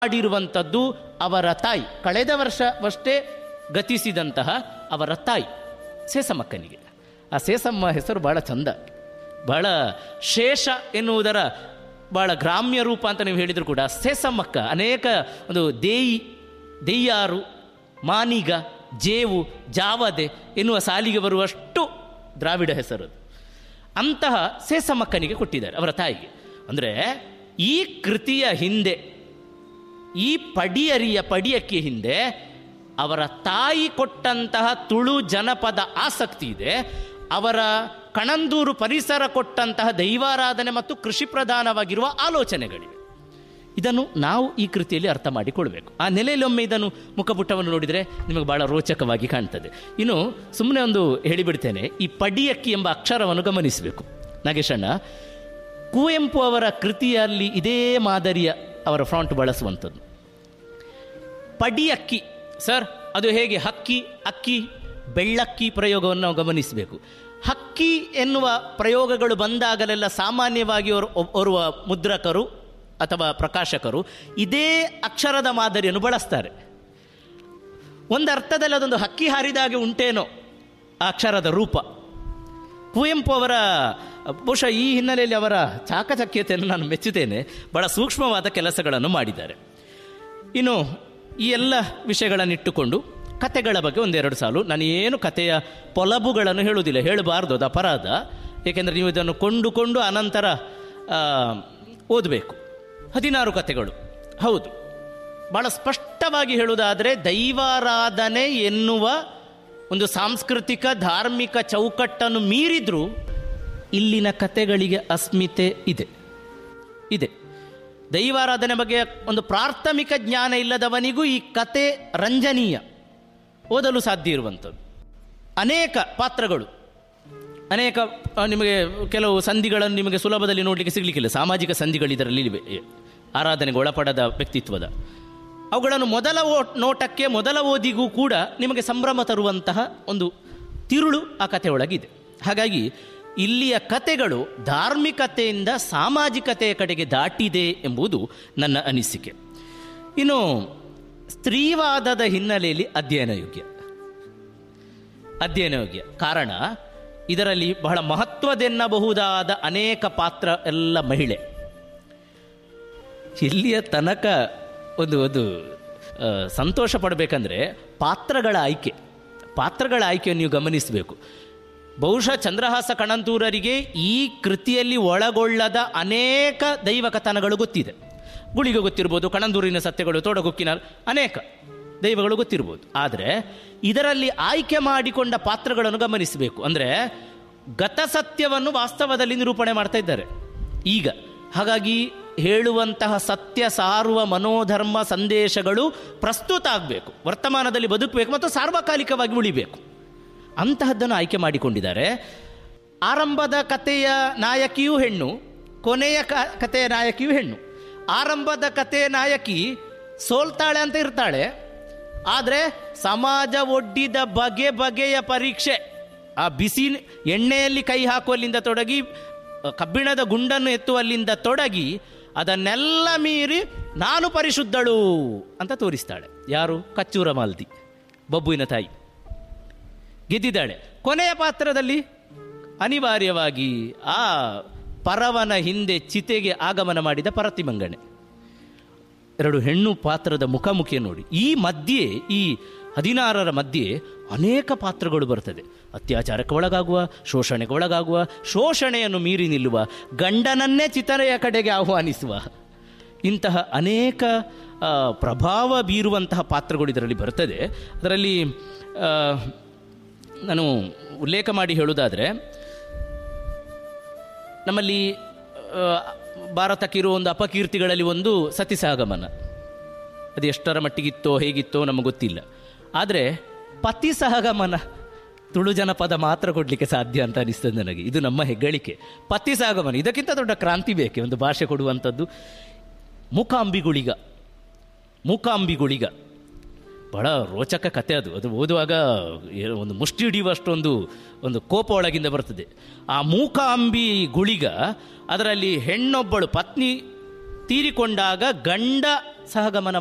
ಮಾಡಿರುವಂಥದ್ದು ಅವರ ತಾಯಿ ಕಳೆದ ವರ್ಷವಷ್ಟೇ ಗತಿಸಿದಂತಹ ಅವರ ತಾಯಿ ಸೇಸಮ್ಮಕ್ಕನಿಗೆ ಆ ಸೇಸಮ್ಮ ಹೆಸರು ಬಹಳ ಚಂದ ಬಹಳ ಶೇಷ ಎನ್ನುವುದರ ಬಹಳ ಗ್ರಾಮ್ಯ ರೂಪ ಅಂತ ನೀವು ಹೇಳಿದ್ರು ಕೂಡ ಸೇಸಮ್ಮಕ್ಕ ಅನೇಕ ಒಂದು ದೇಯಿ ದೆಯ್ಯಾರು ಮಾನಿಗ ಜೇವು ಜಾವದೆ ಎನ್ನುವ ಸಾಲಿಗೆ ಬರುವಷ್ಟು ದ್ರಾವಿಡ ಹೆಸರು ಅದು. ಅಂತಹ ಸೇಸಮ್ಮಕ್ಕನಿಗೆ ಕೊಟ್ಟಿದ್ದಾರೆ ಅವರ ತಾಯಿಗೆ ಅಂದರೆ ಈ ಕೃತಿಯ ಹಿಂದೆ ಈ ಪಡಿಯರಿಯ ಪಡಿಯಕ್ಕೆ ಹಿಂದೆ ಅವರ ತಾಯಿ ಕೊಟ್ಟಂತಹ ತುಳು ಜನಪದ ಆಸಕ್ತಿ ಇದೆ ಅವರ ಕಣಂದೂರು ಪರಿಸರ ಕೊಟ್ಟಂತಹ ದೈವಾರಾಧನೆ ಮತ್ತು ಕೃಷಿ ಪ್ರಧಾನವಾಗಿರುವ ಆಲೋಚನೆಗಳಿವೆ ಇದನ್ನು ನಾವು ಈ ಕೃತಿಯಲ್ಲಿ ಅರ್ಥ ಮಾಡಿಕೊಳ್ಬೇಕು ಆ ನೆಲೆಯಲ್ಲಿ ಒಮ್ಮೆ ಇದನ್ನು ಮುಖಪುಟವನ್ನು ನೋಡಿದರೆ ನಿಮಗೆ ಬಹಳ ರೋಚಕವಾಗಿ ಕಾಣ್ತದೆ ಇನ್ನು ಸುಮ್ಮನೆ ಒಂದು ಹೇಳಿಬಿಡ್ತೇನೆ ಈ ಪಡಿಯಕ್ಕಿ ಎಂಬ ಅಕ್ಷರವನ್ನು ಗಮನಿಸಬೇಕು ನಾಗೇಶಣ್ಣ ಕುವೆಂಪು ಅವರ ಕೃತಿಯಲ್ಲಿ ಇದೇ ಮಾದರಿಯ ಅವರ ಫ್ರಾಂಟ್ ಬಳಸುವಂಥದ್ದು ಪಡಿಯಕ್ಕಿ ಸರ್ ಅದು ಹೇಗೆ ಹಕ್ಕಿ ಅಕ್ಕಿ ಬೆಳ್ಳಕ್ಕಿ ಪ್ರಯೋಗವನ್ನು ನಾವು ಗಮನಿಸಬೇಕು ಹಕ್ಕಿ ಎನ್ನುವ ಪ್ರಯೋಗಗಳು ಬಂದಾಗಲೆಲ್ಲ ಸಾಮಾನ್ಯವಾಗಿ ಅವರು ಓರ್ವ ಮುದ್ರಕರು ಅಥವಾ ಪ್ರಕಾಶಕರು ಇದೇ ಅಕ್ಷರದ ಮಾದರಿಯನ್ನು ಬಳಸ್ತಾರೆ ಒಂದು ಅರ್ಥದಲ್ಲಿ ಅದೊಂದು ಹಕ್ಕಿ ಹಾರಿದಾಗೆ ಉಂಟೇನೋ ಆ ಅಕ್ಷರದ ರೂಪ ಕುವೆಂಪು ಅವರ ಬಹುಶಃ ಈ ಹಿನ್ನೆಲೆಯಲ್ಲಿ ಅವರ ಚಾಕಚಕ್ಯತೆಯನ್ನು ನಾನು ಮೆಚ್ಚುತ್ತೇನೆ ಬಹಳ ಸೂಕ್ಷ್ಮವಾದ ಕೆಲಸಗಳನ್ನು ಮಾಡಿದ್ದಾರೆ ಇನ್ನು ಈ ಎಲ್ಲ ವಿಷಯಗಳನ್ನಿಟ್ಟುಕೊಂಡು ಕತೆಗಳ ಬಗ್ಗೆ ಒಂದೆರಡು ಸಾಲು ನಾನು ಏನು ಕತೆಯ ಪೊಲಬುಗಳನ್ನು ಹೇಳುವುದಿಲ್ಲ ಹೇಳಬಾರ್ದು ಅದು ಅಪರಾಧ ಏಕೆಂದರೆ ನೀವು ಇದನ್ನು ಕೊಂಡುಕೊಂಡು ಅನಂತರ ಆ, ಓದಬೇಕು ಹದಿನಾರು ಕತೆಗಳು ಹೌದು ಬಹಳ ಸ್ಪಷ್ಟವಾಗಿ ಹೇಳುವುದಾದರೆ ದೈವಾರಾಧನೆ ಎನ್ನುವ ಒಂದು ಸಾಂಸ್ಕೃತಿಕ ಧಾರ್ಮಿಕ ಚೌಕಟ್ಟನ್ನು ಮೀರಿದ್ರೂ ಇಲ್ಲಿನ ಕತೆಗಳಿಗೆ ಅಸ್ಮಿತೆ ಇದೆ ಇದೆ ದೈವಾರಾಧನೆ ಬಗ್ಗೆ ಒಂದು ಪ್ರಾಥಮಿಕ ಜ್ಞಾನ ಇಲ್ಲದವನಿಗೂ ಈ ಕತೆ ರಂಜನೀಯ ಓದಲು ಸಾಧ್ಯ ಇರುವಂಥದ್ದು ಅನೇಕ ಪಾತ್ರಗಳು ಅನೇಕ ಆ, ನಿಮಗೆ ಕೆಲವು ಸಂಧಿಗಳನ್ನು ನಿಮಗೆ ಸುಲಭದಲ್ಲಿ ನೋಡಲಿಕ್ಕೆ ಸಿಗಲಿಕ್ಕಿಲ್ಲ ಸಾಮಾಜಿಕ ಸಂಧಿಗಳು ಇದರಲ್ಲಿ ಇವೆ ಆರಾಧನೆಗೆ ಒಳಪಡದ ವ್ಯಕ್ತಿತ್ವದ ಅವುಗಳನ್ನು ಮೊದಲ ಓ- ನೋಟಕ್ಕೆ ಮೊದಲ ಓದಿಗೂ ಕೂಡ ನಿಮಗೆ ಸಂಭ್ರಮ ತರುವಂತಹ ಒಂದು ತಿರುಳು ಆ ಕಥೆಯೊಳಗಿದೆ ಹಾಗಾಗಿ ಇಲ್ಲಿಯ ಕತೆಗಳು ಧಾರ್ಮಿಕತೆಯಿಂದ ಸಾಮಾಜಿಕತೆಯ ಕಡೆಗೆ ದಾಟಿದೆ ಎಂಬುದು ನನ್ನ ಅನಿಸಿಕೆ ಇನ್ನು ಸ್ತ್ರೀವಾದದ ಹಿನ್ನೆಲೆಯಲ್ಲಿ ಅಧ್ಯಯನ ಯೋಗ್ಯ ಅಧ್ಯಯನ ಯೋಗ್ಯ ಕಾರಣ ಇದರಲ್ಲಿ ಬಹಳ ಮಹತ್ವದೆನ್ನಬಹುದಾದ ಅನೇಕ ಪಾತ್ರ ಎಲ್ಲ ಮಹಿಳೆ ಇಲ್ಲಿಯ ತನಕ ಒಂದು ಒಂದು ಆ, ಸಂತೋಷ ಪಡಬೇಕಂದ್ರೆ ಪಾತ್ರಗಳ ಆಯ್ಕೆ ಪಾತ್ರಗಳ ಆಯ್ಕೆಯನ್ನು ನೀವು ಗಮನಿಸಬೇಕು ಬಹುಶಃ ಚಂದ್ರಹಾಸ ಕಣಂತೂರರಿಗೆ ಈ ಕೃತಿಯಲ್ಲಿ ಒಳಗೊಳ್ಳದ ಅನೇಕ ದೈವ ಕಥನಗಳು ಗೊತ್ತಿದೆ ಗುಳಿಗೆ ಗೊತ್ತಿರ್ಬೋದು ಕಣಂದೂರಿನ ಸತ್ಯಗಳು ತೋಡಗುಕ್ಕಿನ ಅನೇಕ ದೈವಗಳು ಗೊತ್ತಿರ್ಬೋದು ಆದರೆ ಇದರಲ್ಲಿ ಆಯ್ಕೆ ಮಾಡಿಕೊಂಡ ಪಾತ್ರಗಳನ್ನು ಗಮನಿಸಬೇಕು ಅಂದರೆ ಗತಸತ್ಯವನ್ನು ವಾಸ್ತವದಲ್ಲಿ ನಿರೂಪಣೆ ಮಾಡ್ತಾ ಇದ್ದಾರೆ ಈಗ ಹಾಗಾಗಿ ಹೇಳುವಂತಹ ಸತ್ಯ ಸಾರುವ ಮನೋಧರ್ಮ ಸಂದೇಶಗಳು ಪ್ರಸ್ತುತ ಆಗಬೇಕು ವರ್ತಮಾನದಲ್ಲಿ ಬದುಕಬೇಕು ಮತ್ತು ಸಾರ್ವಕಾಲಿಕವಾಗಿ ಉಳಿಬೇಕು ಅಂತಹದ್ದನ್ನು ಆಯ್ಕೆ ಮಾಡಿಕೊಂಡಿದ್ದಾರೆ ಆರಂಭದ ಕಥೆಯ ನಾಯಕಿಯೂ ಹೆಣ್ಣು ಕೊನೆಯ ಕ ಕಥೆಯ ನಾಯಕಿಯೂ ಹೆಣ್ಣು ಆರಂಭದ ಕಥೆಯ ನಾಯಕಿ ಸೋಲ್ತಾಳೆ ಅಂತ ಇರ್ತಾಳೆ ಆದರೆ ಸಮಾಜ ಒಡ್ಡಿದ ಬಗೆ ಬಗೆಯ ಪರೀಕ್ಷೆ ಆ ಬಿಸಿ ಎಣ್ಣೆಯಲ್ಲಿ ಕೈ ಹಾಕುವಲ್ಲಿಂದ ತೊಡಗಿ ಅ, ಕಬ್ಬಿಣದ ಗುಂಡನ್ನು ಎತ್ತುವಲ್ಲಿಂದ ತೊಡಗಿ ಅದನ್ನೆಲ್ಲ ಮೀರಿ ನಾನು ಪರಿಶುದ್ಧಳು ಅಂತ ತೋರಿಸ್ತಾಳೆ ಯಾರು ಕಚ್ಚೂರ ಮಾಲ್ದಿ ಬಬ್ಬುವಿನ ತಾಯಿ ಗೆದ್ದಿದ್ದಾಳೆ ಕೊನೆಯ ಪಾತ್ರದಲ್ಲಿ ಅನಿವಾರ್ಯವಾಗಿ ಆ ಪರವನ ಹಿಂದೆ ಚಿತೆಗೆ ಆಗಮನ ಮಾಡಿದ ಪರತಿಮಂಗಣೆ ಎರಡು ಹೆಣ್ಣು ಪಾತ್ರದ ಮುಖಾಮುಖಿಯ ನೋಡಿ ಈ ಮಧ್ಯೆ ಈ ಹದಿನಾರರ ಮಧ್ಯೆ ಅನೇಕ ಪಾತ್ರಗಳು ಬರ್ತದೆ ಅತ್ಯಾಚಾರಕ್ಕೆ ಒಳಗಾಗುವ ಶೋಷಣೆಗೆ ಒಳಗಾಗುವ ಶೋಷಣೆಯನ್ನು ಮೀರಿ ನಿಲ್ಲುವ ಗಂಡನನ್ನೇ ಚಿತರೆಯ ಕಡೆಗೆ ಆಹ್ವಾನಿಸುವ ಇಂತಹ ಅನೇಕ ಆ, ಪ್ರಭಾವ ಬೀರುವಂತಹ ಪಾತ್ರಗಳು ಇದರಲ್ಲಿ ಬರ್ತದೆ ಅದರಲ್ಲಿ ಆ, ನಾನು ಉಲ್ಲೇಖ ಮಾಡಿ ಹೇಳುವುದಾದರೆ ನಮ್ಮಲ್ಲಿ ಆ, ಭಾರತಕ್ಕಿರುವ ಒಂದು ಅಪಕೀರ್ತಿಗಳಲ್ಲಿ ಒಂದು ಸತಿಸಾಗಮನ ಅದು ಎಷ್ಟರ ಮಟ್ಟಿಗಿತ್ತೋ ಹೇಗಿತ್ತೋ ನಮಗೆ ಗೊತ್ತಿಲ್ಲ ಆದರೆ ಪತಿ ಸಹಗಮನ ತುಳು ಜನಪದ ಮಾತ್ರ ಕೊಡಲಿಕ್ಕೆ ಸಾಧ್ಯ ಅಂತ ಅನಿಸ್ತದೆ ನನಗೆ ಇದು ನಮ್ಮ ಹೆಗ್ಗಳಿಕೆ ಪತಿ ಸಹಗಮನ ಇದಕ್ಕಿಂತ ದೊಡ್ಡ ಕ್ರಾಂತಿ ಬೇಕೆ ಒಂದು ಭಾಷೆ ಕೊಡುವಂಥದ್ದು ಮೂಕಾಂಬಿಗುಳಿಗ ಮೂಕಾಂಬಿಗುಳಿಗ ಬಹಳ ರೋಚಕ ಕತೆ ಅದು ಅದು ಓದುವಾಗ ಏನು ಒಂದು ಮುಷ್ಟಿ ಹಿಡಿಯುವಷ್ಟೊಂದು ಒಂದು ಕೋಪ ಒಳಗಿಂದ ಬರ್ತದೆ ಆ ಮೂಕಾಂಬಿ ಗುಳಿಗ ಅದರಲ್ಲಿ ಹೆಣ್ಣೊಬ್ಬಳು ಪತ್ನಿ ತೀರಿಕೊಂಡಾಗ ಗಂಡ ಸಹಗಮನ